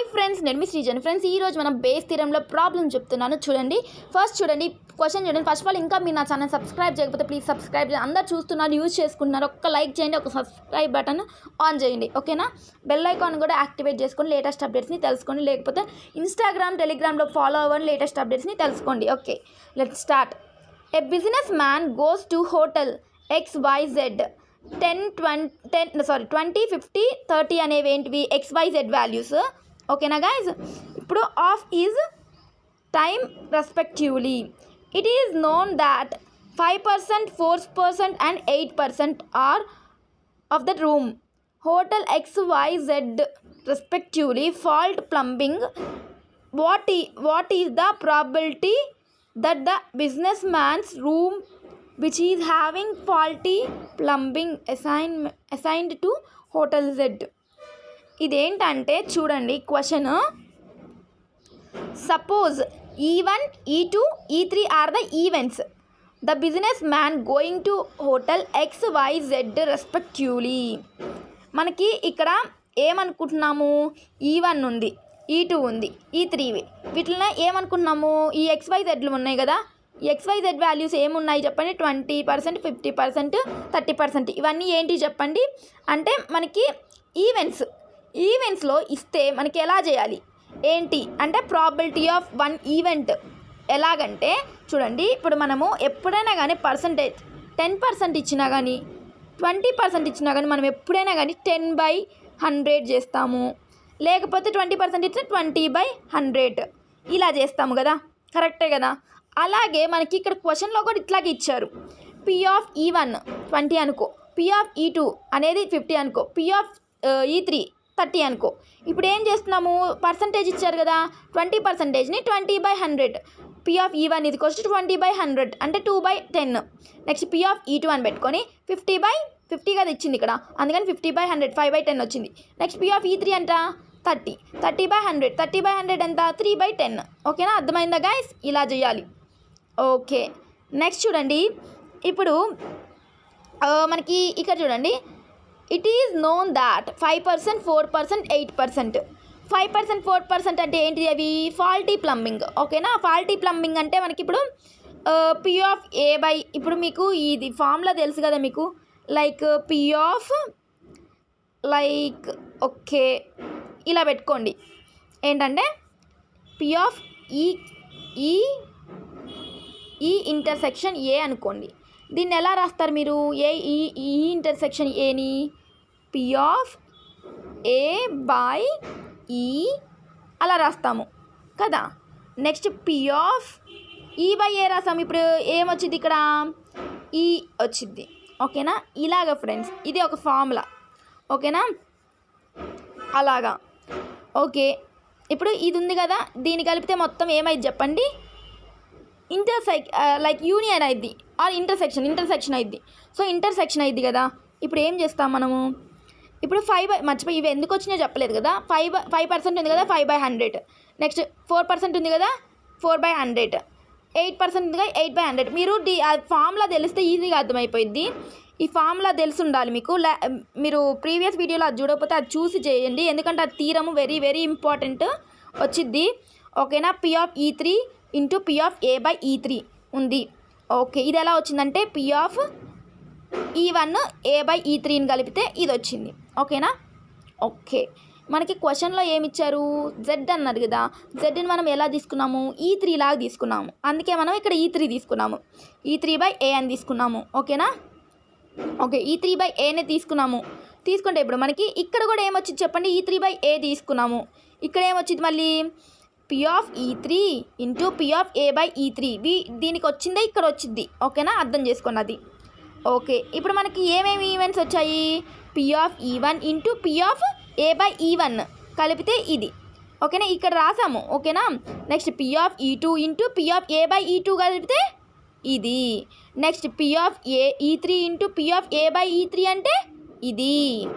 Friends నేను మీ Srijan friends ఈ రోజు మనం బేస్ తీరంలో ప్రాబ్లం చెప్తున్నాను చూడండి ఫస్ట్ చూడండి క్వశ్చన్ చూడండి ఫస్ట్ ఆఫ్ ఆల్ ఇంకా మీరు నా ఛానల్ సబ్స్క్రైబ్ చేయకపోతే ప్లీజ్ సబ్స్క్రైబ్ చేయండి అందరు చూస్తున్నారు యూజ్ చేసుకుంటున్నారు ఒక్క లైక్ చేయండి ఒక సబ్స్క్రైబ్ బటన్ ఆన్ చేయండి ఓకేనా బెల్ ఐకాన్ కూడా యాక్టివేట్ చేసుకొని లేటెస్ట్ అప్డేట్స్ని తెలుసుకోండి లేకపోతే ఇన్స్టాగ్రామ్ టెలిగ్రామ్లో ఫాలో అవ్వండి లేటెస్ట్ అప్డేట్స్ని తెలుసుకోండి okay let start a businessman goes to hotel X Y Z ten twenty ten sorry twenty fifty thirty అనేవి ఏంటివి ఎక్స్ వై జెడ్ వాల్యూస్ ఓకేనా గైజ్ ఇప్పుడు of is time respectively it is known that five percent four percent and eight percent are of the room. Hotel XYZ respectively fault plumbing. What is, what is the probability that the businessman's room which is having faulty plumbing assign, assigned to Hotel Z? ఇదేంటంటే చూడండి question suppose E one E two E three are the events the businessman going to hotel X Y Z respectively మనకి ఇక్కడ ఏమనుకుంటున్నాము ఈ one ఉంది ఈ two ఉంది ఈ three వీటిలో ఏమనుకుంటున్నాము ఈ ఎక్స్ వై జెడ్లు ఉన్నాయి కదా ఈ ఎక్స్ వై జెడ్ వాల్యూస్ ఏమున్నాయి చెప్పండి twenty percent fifty percent thirty percent ఇవన్నీ ఏంటి చెప్పండి అంటే మనకి ఈవెంట్స్ ఈవెంట్స్లో ఇస్తే మనకి ఎలా చేయాలి ఏంటి అంటే ప్రాబిలిటీ ఆఫ్ వన్ ఈవెంట్ ఎలాగంటే చూడండి ఇప్పుడు మనము ఎప్పుడైనా కానీ పర్సంటేజ్ టెన్ పర్సెంట్ ఇచ్చినా కానీ ట్వంటీ పర్సెంట్ ఇచ్చినా కానీ మనం ఎప్పుడైనా కానీ టెన్ బై హండ్రెడ్ చేస్తాము లేకపోతే ట్వంటీ పర్సెంట్ ఇచ్చిన ట్వంటీ బై హండ్రెడ్ ఇలా చేస్తాము కదా కరెక్టే కదా అలాగే మనకి ఇక్కడ క్వశ్చన్లో కూడా ఇట్లాగే ఇచ్చారు P of E one twenty అనుకో పి ఆఫ్ ఈ టూ అనేది ఫిఫ్టీ అనుకో P of E three thirty అనుకో ఇప్పుడు ఏం చేస్తున్నాము పర్సంటేజ్ ఇచ్చారు కదా ట్వంటీ పర్సంటేజ్ని twenty by hundred P of E one ఇది వచ్చి ట్వంటీ బై హండ్రెడ్ అంటే two by ten next P of E two అని పెట్టుకొని ఫిఫ్టీ బై ఫిఫ్టీ కదా ఇచ్చింది ఇక్కడ అందుకని fifty by hundred five by ten వచ్చింది next P of E three అంట thirty thirty by hundred thirty by hundred ఎంత త్రీ బై టెన్ ఓకేనా అర్థమైందా గాయస్ ఇలా చేయాలి ఓకే నెక్స్ట్ చూడండి ఇప్పుడు ఆ, మనకి ఇక్కడ చూడండి it is known that five percent four percent eight percent five percent four percent అంటే ఏంటి అవి ఫాల్టీ ప్లంబింగ్ ఓకేనా ఫాల్టీ ప్లంబింగ్ అంటే మనకి ఇప్పుడు పి ఆఫ్ ఏ బై ఇప్పుడు మీకు ఇది ఫార్ములా తెలుసు కదా మీకు like P of like okay ఇలా పెట్టుకోండి ఏంటంటే పి ఆఫ్ ఈ ఈ ఈ ఇంటర్సెక్షన్ ఏ అనుకోండి దీన్ని ఎలా రాస్తారు మీరు ఏ ఈ ఈ ఇంటర్సెక్షన్ ఏని పి ఆఫ్ ఏ బై ఈ అలా రాస్తాము కదా next P of E by A రాస్తాం ఇప్పుడు ఏమొచ్చింది ఇక్కడ ఈ వచ్చింది ఓకేనా ఇలాగ ఫ్రెండ్స్ ఇది ఒక ఫార్ములా ఓకేనా అలాగా ఓకే ఇప్పుడు ఇది ఉంది కదా దీన్ని కలిపితే మొత్తం ఏమైంది చెప్పండి ఇంటర్సెక్ లైక్ యూనియన్ అయింది ఆర్ ఇంటర్సెక్షన్ ఇంటర్సెక్షన్ అయింది సో ఇంటర్సెక్షన్ అయింది కదా ఇప్పుడు ఏం చేస్తాం మనము ఇప్పుడు ఫైవ్ బై మర్చిపోయి ఇవి ఎందుకు వచ్చినాయో చెప్పలేదు కదా ఫైవ్ బై ఫైవ్ పర్సెంట్ ఉంది కదా five by hundred next four percent ఉంది కదా four by hundred eight percent ఉంది కదా ఎయిట్ బై హండ్రెడ్ మీరు డి ఆ ఫార్ములా తెలిస్తే ఈజీగా అర్థమైపోయింది ఈ ఫార్ములా తెలిసి ఉండాలి మీకు లే మీరు ప్రీవియస్ వీడియోలో అది చూడకపోతే అది చూసి చేయండి ఎందుకంటే అది తీరము వెరీ వెరీ ఇంపార్టెంట్ వచ్చిద్ది ఓకేనా P of E three into P of A by E three ఉంది ఓకే ఇది ఎలా వచ్చిందంటే P of E one A by E three కలిపితే ఇది వచ్చింది ఓకేనా ఓకే మనకి క్వశ్చన్లో ఏమి ఇచ్చారు జెడ్ అన్నారు కదా జెడ్ని మనం ఎలా తీసుకున్నాము ఈ త్రీ లాగా తీసుకున్నాము అందుకే మనం ఇక్కడ ఈ త్రీ తీసుకున్నాము ఈ త్రీ బై ఏ అని తీసుకున్నాము ఓకేనా ఓకే ఈ త్రీ బై ఏనే తీసుకున్నాము తీసుకుంటే ఇప్పుడు మనకి ఇక్కడ కూడా ఏమొచ్చింది చెప్పండి ఈ త్రీ బై ఏ తీసుకున్నాము ఇక్కడ ఏమొచ్చింది మళ్ళీ P of E three into P of A by E three B దీనికి వచ్చిందే ఇక్కడ వచ్చింది ఓకేనా అర్థం చేసుకోండి అది ఓకే ఇప్పుడు మనకి ఏమేమి ఈవెంట్స్ వచ్చాయి P of E one into P of A by E one కలిపితే ఇది ఓకేనా ఇక్కడ రాసాము ఓకేనా next P of E two into P of A by E two కలిపితే ఇది next P of A E three into P of A by E three అంటే ఇది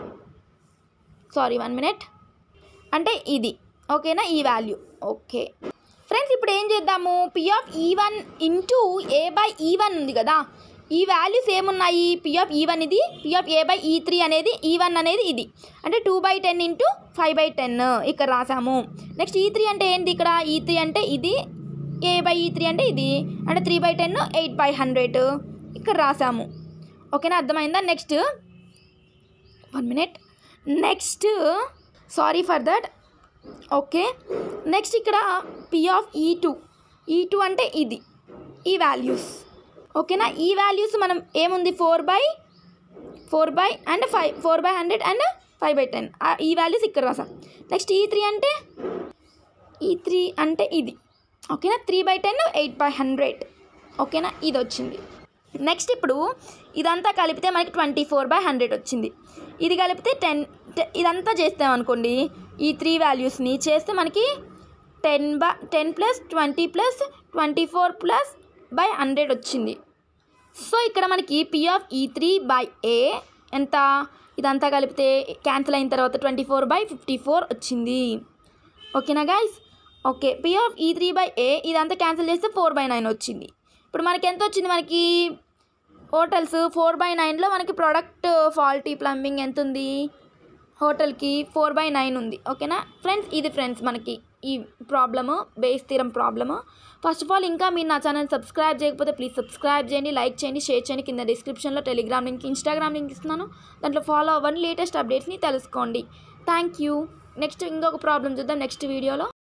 సారీ వన్ మినిట్ అంటే ఇది ఓకేనా ఈ వాల్యూ ఓకే ఫ్రెండ్స్ ఇప్పుడు ఏం చేద్దాము P of E one into A by E one ఉంది కదా ఈ వాల్యూస్ ఏమున్నాయి పి ఆఫ్ ఈ వన్ ఇది P of A by E three అనేది ఈ వన్ అనేది ఇది అంటే two by ten into five by ten ఇక్కడ రాసాము నెక్స్ట్ ఈ త్రీ అంటే ఏంటి ఇక్కడ ఈ త్రీ అంటే ఇది ఏ బై ఈ త్రీ అంటే ఇది అంటే three by ten eight by hundred ఇక్కడ రాసాము ఓకేనా అర్థమైందా next one minute next sorry for that okay next ఇక్కడ P of E two E two అంటే ఇది ఈ వాల్యూస్ ఓకేనా ఈ వాల్యూస్ మనం ఏముంది four by four by and five four by hundred and five by ten ఈ వాల్యూస్ ఇక్కడ రాసాం నెక్స్ట్ ఈ త్రీ అంటే ఈ త్రీ అంటే ఇది ఓకేనా three by ten eight by hundred ఓకేనా ఇది వచ్చింది నెక్స్ట్ ఇప్పుడు ఇదంతా కలిపితే మనకి ట్వంటీ ఫోర్ బై హండ్రెడ్ వచ్చింది ఇది కలిపితే టెన్ ఇదంతా చేస్తాం అనుకోండి ఈ త్రీ వాల్యూస్ని చేస్తే మనకి ten by ten plus twenty plus twenty four plus by hundred వచ్చింది సో ఇక్కడ మనకి P of E three by A ఎంత ఇదంతా కలిపితే క్యాన్సిల్ అయిన తర్వాత twenty four by fifty four వచ్చింది ఓకేనా guys okay P of E three by A ఇదంతా క్యాన్సిల్ చేస్తే ఫోర్ బై నైన్ వచ్చింది ఇప్పుడు మనకి ఎంత వచ్చింది మనకి హోటల్స్ ఫోర్ బై నైన్లో మనకి ప్రోడక్ట్ ఫాల్టీ ప్లంబింగ్ ఎంత ఉంది హోటల్కి ఫోర్ బై నైన్ ఉంది ఓకేనా ఫ్రెండ్స్ ఇది ఫ్రెండ్స్ మనకి ఈ problem Bayes theorem problem first of all ఇంకా మీరు నా ఛానల్ సబ్స్క్రైబ్ చేయకపోతే ప్లీజ్ సబ్స్క్రైబ్ చేయండి లైక్ చేయండి షేర్ చేయండి కింద డిస్క్రిప్షన్లో టెలిగ్రామ్ లింక్ ఇన్స్టాగ్రామ్ లింక్ ఇస్తున్నాను దాంట్లో ఫాలో అవ్వండి లేటెస్ట్ అప్డేట్స్ని తెలుసుకోండి థ్యాంక్ యూ నెక్స్ట్ ఇంకొక ప్రాబ్లం చూద్దాం నెక్స్ట్ వీడియోలో